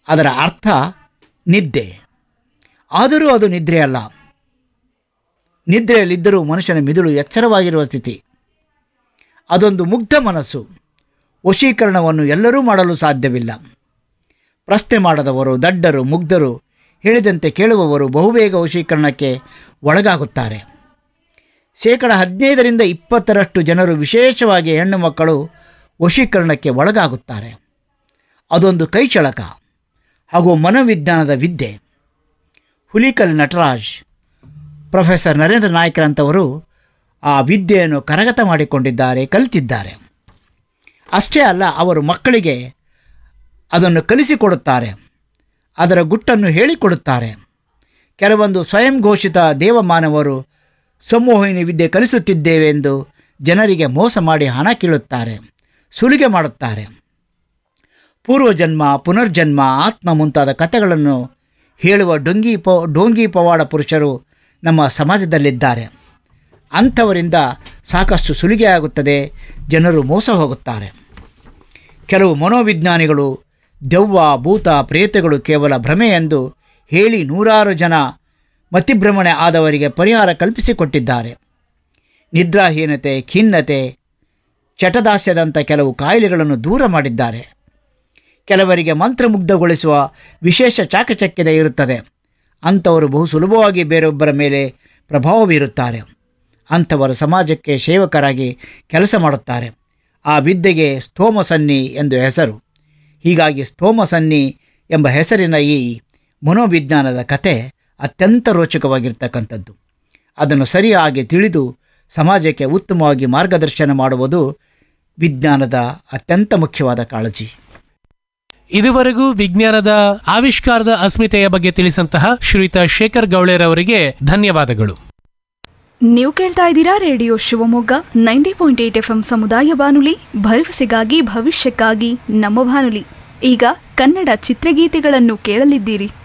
ಅದರ ಅರ್ಥ ನಿದ್ದೆ ಆದರೂ ಅದು ನಿದ್ರೆ ಅಲ್ಲ ನಿದ್ರೆಯಲ್ಲಿದ್ದರೂ ಮನುಷ್ಯನ ಮಿದುಳು ಎಚ್ಚರವಾಗಿರುವ ಸ್ಥಿತಿ ಅದೊಂದು ಮುಗ್ಧ ಮನಸ್ಸು ವಶೀಕರಣವನ್ನು ಎಲ್ಲರೂ ಮಾಡಲು ಸಾಧ್ಯವಿಲ್ಲ ಪ್ರಶ್ನೆ ಮಾಡದವರು ದಡ್ಡರು ಮುಗ್ಧರು ಹೇಳಿದಂತೆ ಕೇಳುವವರು ಬಹುಬೇಗ ವಶೀಕರಣಕ್ಕೆ ಒಳಗಾಗುತ್ತಾರೆ ಶೇಕಡ ಹದಿನೈದರಿಂದ ಇಪ್ಪತ್ತರಷ್ಟು ಜನರು ವಿಶೇಷವಾಗಿ ಹೆಣ್ಣು ಮಕ್ಕಳು ವಶೀಕರಣಕ್ಕೆ ಒಳಗಾಗುತ್ತಾರೆ ಅದೊಂದು ಕೈಚಳಕ ಹಾಗೂ ಮನೋವಿಜ್ಞಾನದ ವಿದ್ಯೆ ಹುಲಿಕಲ್ ನಟರಾಜ್ ಪ್ರೊಫೆಸರ್ ನರೇಂದ್ರ ನಾಯ್ಕರಂಥವರು ಆ ವಿದ್ಯೆಯನ್ನು ಕರಗತ ಮಾಡಿಕೊಂಡಿದ್ದಾರೆ ಕಲಿತಿದ್ದಾರೆ ಅಷ್ಟೇ ಅಲ್ಲ ಅವರು ಮಕ್ಕಳಿಗೆ ಅದನ್ನು ಕಲಿಸಿಕೊಡುತ್ತಾರೆ ಅದರ ಗುಟ್ಟನ್ನು ಹೇಳಿಕೊಡುತ್ತಾರೆ ಕೆಲವೊಂದು ಸ್ವಯಂ ಘೋಷಿತ ದೇವಮಾನವರು ಸಂಮೋಹಿನಿ ವಿದ್ಯೆ ಕಲಿಸುತ್ತಿದ್ದೇವೆ ಎಂದು ಜನರಿಗೆ ಮೋಸ ಮಾಡಿ ಹಣ ಕೀಳುತ್ತಾರೆ ಸುಲಿಗೆ ಮಾಡುತ್ತಾರೆ ಪೂರ್ವಜನ್ಮ ಪುನರ್ಜನ್ಮ ಆತ್ಮ ಮುಂತಾದ ಕಥೆಗಳನ್ನು ಹೇಳುವ ಡೊಂಗಿ ಪ ಡೋಂಗಿ ಪವಾಡ ಪುರುಷರು ನಮ್ಮ ಸಮಾಜದಲ್ಲಿದ್ದಾರೆ ಅಂಥವರಿಂದ ಸಾಕಷ್ಟು ಸುಲಿಗೆಯಾಗುತ್ತದೆ ಜನರು ಮೋಸ ಹೋಗುತ್ತಾರೆ ಕೆಲವು ಮನೋವಿಜ್ಞಾನಿಗಳು ದೆವ್ವ ಭೂತ ಪ್ರೇತಗಳು ಕೇವಲ ಭ್ರಮೆ ಎಂದು ಹೇಳಿ ನೂರಾರು ಜನ ಮತಿಭ್ರಮಣೆ ಆದವರಿಗೆ ಪರಿಹಾರ ಕಲ್ಪಿಸಿಕೊಟ್ಟಿದ್ದಾರೆ ನಿದ್ರಾಹೀನತೆ ಖಿನ್ನತೆ ಚಟದಾಸ್ಯದಂಥ ಕೆಲವು ಕಾಯಿಲೆಗಳನ್ನು ದೂರ ಮಾಡಿದ್ದಾರೆ ಕೆಲವರಿಗೆ ಮಂತ್ರಮುಗ್ಧಗೊಳಿಸುವ ವಿಶೇಷ ಚಾಕಚಕ್ಯತೆ ಇರುತ್ತದೆ ಅಂಥವರು ಬಹು ಸುಲಭವಾಗಿ ಬೇರೊಬ್ಬರ ಮೇಲೆ ಪ್ರಭಾವ ಬೀರುತ್ತಾರೆ ಅಂಥವರು ಸಮಾಜಕ್ಕೆ ಸೇವಕರಾಗಿ ಕೆಲಸ ಮಾಡುತ್ತಾರೆ ಆ ವಿದ್ಯೆಗೆ ಸ್ತೋಮಸನ್ನಿ ಎಂದು ಹೆಸರು ಹೀಗಾಗಿ ಸ್ತೋಮಸನ್ನಿ ಎಂಬ ಹೆಸರಿನ ಈ ಮನೋವಿಜ್ಞಾನದ ಕತೆ ಅತ್ಯಂತ ರೋಚಕವಾಗಿರ್ತಕ್ಕಂಥದ್ದು ಅದನ್ನು ಸರಿಯಾಗಿ ತಿಳಿದು ಸಮಾಜಕ್ಕೆ ಉತ್ತಮವಾಗಿ ಮಾರ್ಗದರ್ಶನ ಮಾಡುವುದು ವಿಜ್ಞಾನದ ಅತ್ಯಂತ ಮುಖ್ಯವಾದ ಕಾಳಜಿ ಇದುವರೆಗೂ ವಿಜ್ಞಾನದ ಆವಿಷ್ಕಾರದ ಅಸ್ಮಿತೆಯ ಬಗ್ಗೆ ತಿಳಿಸಂತಹ ಶ್ರೀಯುತ ಶೇಖರ್ ಗೌಳೆರವರಿಗೆ ಧನ್ಯವಾದಗಳು ನೀವು ಕೇಳ್ತಾ ಇದ್ದೀರಾ radio Shivamogga ninety point eight F M ಸಮುದಾಯ ಬಾನುಲಿ ಭರವಸೆಗಾಗಿ ಭವಿಷ್ಯಕ್ಕಾಗಿ ನಮ್ಮ ಬಾನುಲಿ ಈಗ ಕನ್ನಡ ಚಿತ್ರಗೀತೆಗಳನ್ನು ಕೇಳಲಿದ್ದೀರಿ